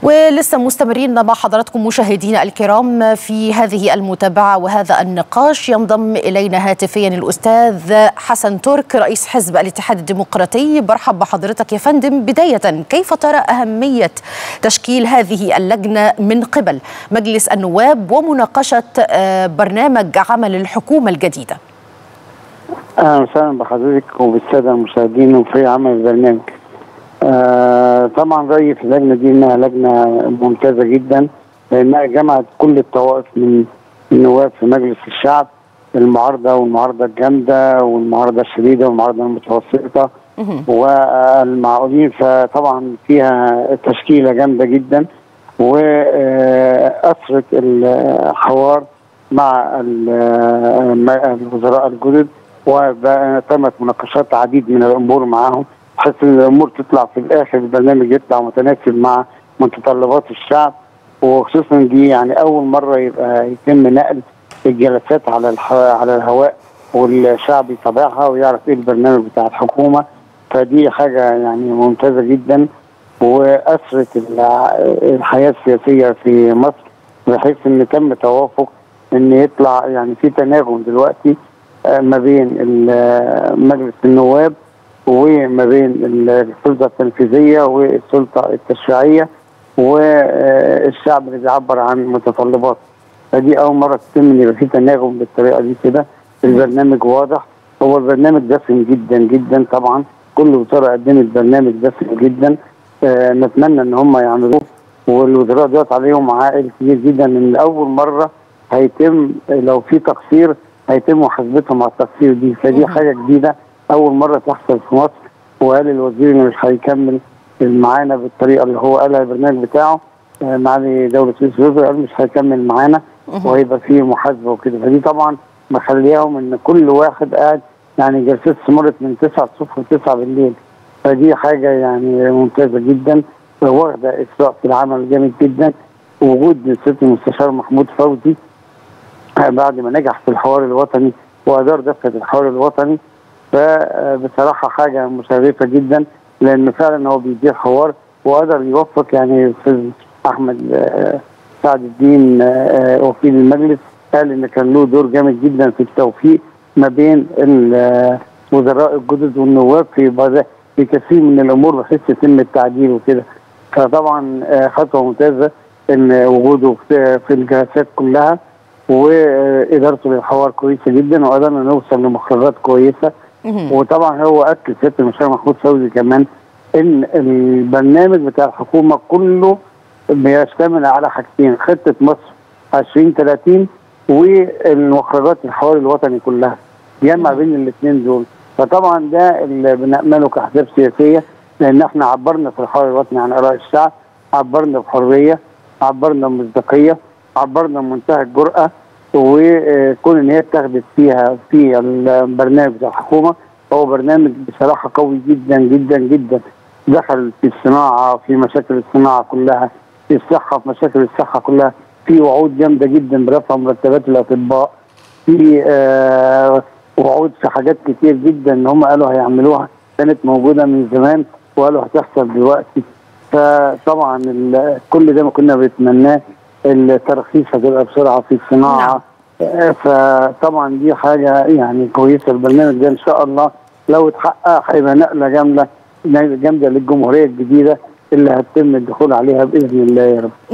ولسه مستمرين مع حضراتكم مشاهدينا الكرام في هذه المتابعة وهذا النقاش ينضم إلينا هاتفيا الأستاذ حسن ترك رئيس حزب الاتحاد الديمقراطي برحب بحضرتك يا فندم بداية كيف ترى أهمية تشكيل هذه اللجنة من قبل مجلس النواب ومناقشة برنامج عمل الحكومة الجديدة اهلا وسهلا بحضرتك وبالساده المشاهدين وفي عمل البرنامج. آه طبعا رايي في اللجنه دي انها لجنه ممتازه جدا لانها جمعت كل الطوائف من النواب في مجلس الشعب المعارضه والمعارضه الجامده والمعارضه الشديده والمعارضه المتوسطه والمعقولين فطبعا فيها تشكيله جامده جدا واثرت الحوار مع الوزراء الجدد وتمت مناقشات عديد من الامور معهم بحيث ان الامور تطلع في الاخر البرنامج يطلع متناسب مع متطلبات الشعب وخصوصا دي يعني اول مره يبقى يتم نقل الجلسات على الح... على الهواء والشعب يتابعها ويعرف ايه البرنامج بتاع الحكومه فدي حاجه يعني ممتازه جدا واثرت الحياه السياسيه في مصر بحيث ان تم توافق ان يطلع يعني في تناغم دلوقتي ما بين مجلس النواب وما بين السلطه التنفيذيه والسلطه التشريعيه والشعب اللي بيعبر عن متطلباته فدي اول مره تتم ان يبقى في تناغم بالطريقه دي كده البرنامج واضح هو البرنامج دسم جدا جدا طبعا كل وزاره قدمت برنامج دسم جدا آه نتمنى ان هم يعملوه والوزراء دلوقتي عليهم عائل كبير جدا ان اول مره هيتم لو في تقصير هيتم محاسبتهم على التقصير دي فدي حاجه جديده اول مره تحصل في مصر وقال الوزير انه مش هيكمل معانا بالطريقه اللي هو قالها البرنامج بتاعه معالي دوله رئيس الوزراء قال مش هيكمل معانا وهيبقى فيه محاسبه وكده فدي طبعا مخلياهم ان كل واحد قاعد يعني جلسات استمرت من 9 الصبح ل 9 بالليل فدي حاجه يعني ممتازه جدا واخده اسراء في العمل جامد جدا وجود سياده المستشار محمود فوزي بعد ما نجح في الحوار الوطني وادار دفه الحوار الوطني فبصراحه حاجه مشرفه جدا لان فعلا هو بيدير حوار وقدر يوفق يعني استاذ احمد سعد الدين وكيل المجلس قال ان كان له دور جامد جدا في التوفيق ما بين الوزراء الجدد والنواب في في كثير من الامور بحيث يتم التعديل وكده فطبعا خطوه ممتازه ان وجوده في الجلسات كلها وادارته للحوار كويسه جدا وقدرنا نوصل لمخرجات كويسه وطبعا هو اكد سياده المستشار محمود فوزي كمان ان البرنامج بتاع الحكومه كله بيشتمل على حاجتين خطه مصر 2030 والمخرجات الحوار الوطني كلها جمع بين الاثنين دول فطبعا ده اللي بنامله كاحزاب سياسيه لان احنا عبرنا في الحوار الوطني عن اراء الشعب عبرنا بحريه عبرنا بمصداقيه عبرنا بمنتهى الجرأة وكون ان هي اتخذت فيها في البرنامج بتاع الحكومه هو برنامج بصراحه قوي جدا جدا جدا دخل في الصناعه في مشاكل الصناعه كلها في الصحه في مشاكل الصحه كلها في وعود جامده جدا برفع مرتبات الاطباء في آه وعود في حاجات كتير جدا ان هم قالوا هيعملوها كانت موجوده من زمان وقالوا هتحصل دلوقتي فطبعا كل ده ما كنا بنتمناه الترخيص هتبقى بسرعه في الصناعه نعم. فطبعا دي حاجه يعني كويسه البرنامج ده ان شاء الله لو اتحقق هيبقى نقله جامده جامده للجمهوريه الجديده اللي هتتم الدخول عليها باذن الله يا رب